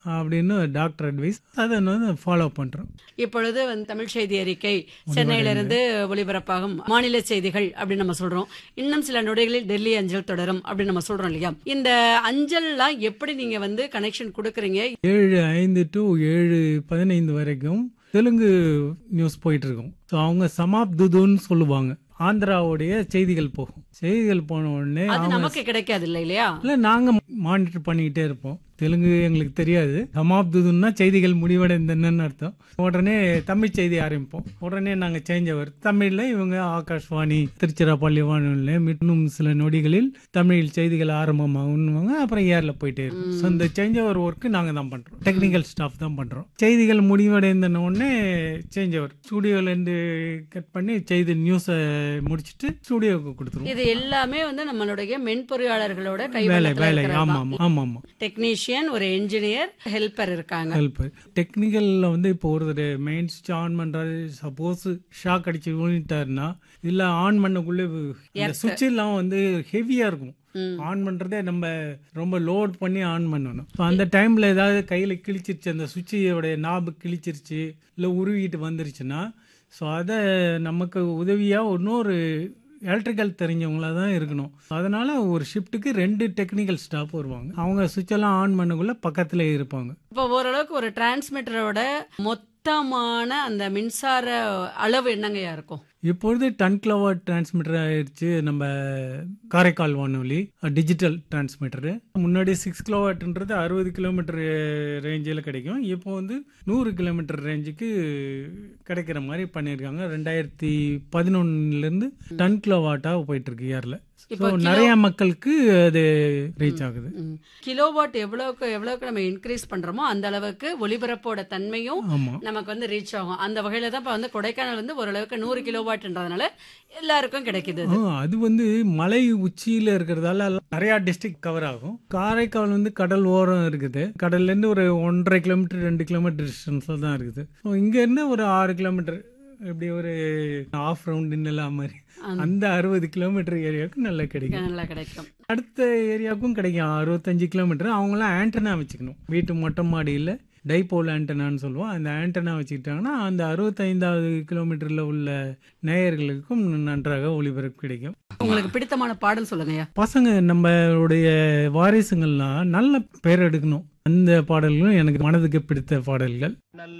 அப்படின்னு doctor advice அதை வந்து ஃபாலோ பண்ணுறோம் இப்பொழுது வந்து தமிழ் செய்தி அறிக்கை சென்னையிலிருந்து ஒளிபரப்பாகும் மாநில செய்திகள் அப்படின்னு நம்ம சொல்றோம் இன்னும் சில நொடிகளில் டெல்லி அஞ்சல் தொடரும் அப்படின்னு நம்ம சொல்றோம் இல்லையா இந்த அஞ்சல்லாம் எப்படி நீங்க வந்து கனெக்ஷன் கொடுக்குறீங்க ஏழு ஐந்து டு ஏழு பதினைந்து வரைக்கும் தெலுங்கு நியூஸ் போயிட்டு இருக்கும் ஸோ அவங்க சமாப் துதுன்னு சொல்லுவாங்க ஆந்திராவுடைய செய்திகள் போகும் செய்திகள் போன உடனே அது அவங்க நமக்கு கிடைக்காது இல்லை இல்லையா இல்லை நாங்கள் மானிட்டர் பண்ணிக்கிட்டே இருப்போம் தெலுங்கு எங்களுக்கு தெரியாது சமாப்துதுன்னா செய்திகள் முடிவடைந்தன்னு அர்த்தம் உடனே தமிழ் செய்தி ஆரம்பிப்போம் உடனே நாங்கள் சேஞ்ச் அவர் தமிழில் இவங்க ஆகாஷ்வாணி திருச்சிராப்பள்ளி வானொலி இன்னும் சில நொடிகளில் தமிழில் செய்திகள் ஆரம்பமாகுன்னுவாங்க அப்புறம் ஏரில் போயிட்டே இருக்கும் ஸோ இந்த சேஞ்ச் ஓவர் ஒர்க்கு நாங்கள் தான் பண்ணுறோம் டெக்னிக்கல் ஸ்டாஃப் தான் பண்ணுறோம் செய்திகள் முடிவடைந்தன உடனே சேஞ்ச் ஓவர் ஸ்டூடியோலேருந்து கட் பண்ணி செய்தி நியூஸை முடிச்சுட்டு ஸ்டூடியோவுக்கு கொடுத்துருவோம் இது எல்லாமே வந்து நம்மளுடைய மென்பொறியாளர்களோட வேலை வேலை கைவண்ணத்தில் ஆமாம் ஆமாம் ஆமாம் ஆமாம் டெக்னீஷியன் ஒரு என்ஜினியர் ஹெல்ப்பர் இருக்காங்க ஹெல்ப் டெக்னிக்கலில் வந்து இப்போ ஒருத்தர் மெயின் சுவிட்ச் ஆன் பண்ணுறாரு சப்போஸ் ஷாக் அடிச்சு விழுந்துட்டாருன்னா இல்லை ஆன் பண்ணக்குள்ளே இந்த சுவிட்ச் எல்லாம் வந்து ஹெவியாக இருக்கும் ம். ஆன் பண்ணுறதே நம்ம ரொம்ப லோட் பண்ணி ஆன் பண்ணணும் ஸோ அந்த டைமில் ஏதாவது கையில் கிழிச்சிருச்சு அந்த சுவிட்சோடைய நாபு கிழிச்சிருச்சு இல்லை உருவிட்டு வந்துருச்சுன்னா ஸோ அதை நமக்கு உதவியாக இன்னொரு எலக்ட்ரிக்கல் தெரிஞ்சவங்களா தான் இருக்கணும் அதனால ஒரு ஷிஃப்ட்டுக்கு ரெண்டு டெக்னிக்கல் ஸ்டாஃப் வருவாங்க அவங்க சுவிட்ச் எல்லாம் ஆன் பண்ணக்குள்ள பக்கத்துல இருப்பாங்க இப்போ ஓரளவுக்கு ஒரு டிரான்ஸ்மிட்டரோட மொத்தமான அந்த மின்சார அளவு என்னங்கய்யா இருக்கும் இப்பொழுது டன் கிலோவாட் டிரான்ஸ்மிட்டர் ஆயிடுச்சு நம்ம காரைக்கால் வானொலி டிஜிட்டல் டிரான்ஸ்மிட்டரு முன்னாடி சிக்ஸ் கிலோவாட்ன்றது அறுபது கிலோமீட்டர் ரேஞ்சில் கிடைக்கும் இப்போ வந்து நூறு கிலோமீட்டர் ரேஞ்சுக்கு கிடைக்கிற மாதிரி பண்ணியிருக்காங்க ரெண்டாயிரத்தி பதினொன்னுலேருந்து டன் கிலோவாட்டாக போயிட்டு இருக்கு இயரில் இப்போ ஸோ நிறைய மக்களுக்கு அது ரீச் ஆகுது கிலோவாட் எவ்வளவுக்கு எவ்வளவுக்கு நம்ம இன்க்ரீஸ் பண்றோமோ அந்த அளவுக்கு ஒளிபரப்போட தன்மையும் ஆமாம் நமக்கு வந்து ரீச் ஆகும் அந்த வகையில தான் இப்போ வந்து கொடைக்கானல் வந்து ஓரளவுக்கு நூறு கிலோவாட்ன்றதுனால எல்லாருக்கும் கிடைக்குது ஆ, அது வந்து மலை உச்சியில இருக்கிறதால நிறைய டிஸ்ட்ரிக்ட் கவர் ஆகும் காரைக்கால் வந்து கடல் ஓரம் இருக்குது கடல்ல இருந்து ஒரு ஒன்றரை கிலோமீட்டர் ரெண்டு கிலோமீட்டர் டிஸ்டன்ஸ்ல தான் இருக்குது ஸோ இங்க இருந்து ஒரு ஆறு கிலோமீட்டர் இப்படி ஒரு ஆஃப் ரவுண்ட் எல்லாம் மாதிரி அந்த அறுபது கிலோமீட்டர் ஏரியாவுக்கு நல்லா கிடைக்கும் நல்லா கிடைக்கும் அடுத்த ஏரியாவுக்கும் கிடைக்கும் அறுபத்தஞ்சு கிலோமீட்டர் அவங்களாம் ஆண்டனா வச்சுக்கணும் வீட்டு மொட்டை மாடியில் டைபோல் ஆண்டனான்னு சொல்லுவோம் அந்த ஆண்டனா வச்சுக்கிட்டாங்கன்னா அந்த அறுபத்தைந்தாவது கிலோமீட்டரில் உள்ள நேயர்களுக்கும் நன்றாக ஒளிபரப்பு கிடைக்கும் உங்களுக்கு பிடித்தமான பாடல் சொல்லுங்கய்யா பசங்க நம்மளுடைய வாரிசுங்கள்லாம் நல்ல பேர் எடுக்கணும் அந்த பாடல்களும் எனக்கு மனதுக்கு பிடித்த பாடல்கள்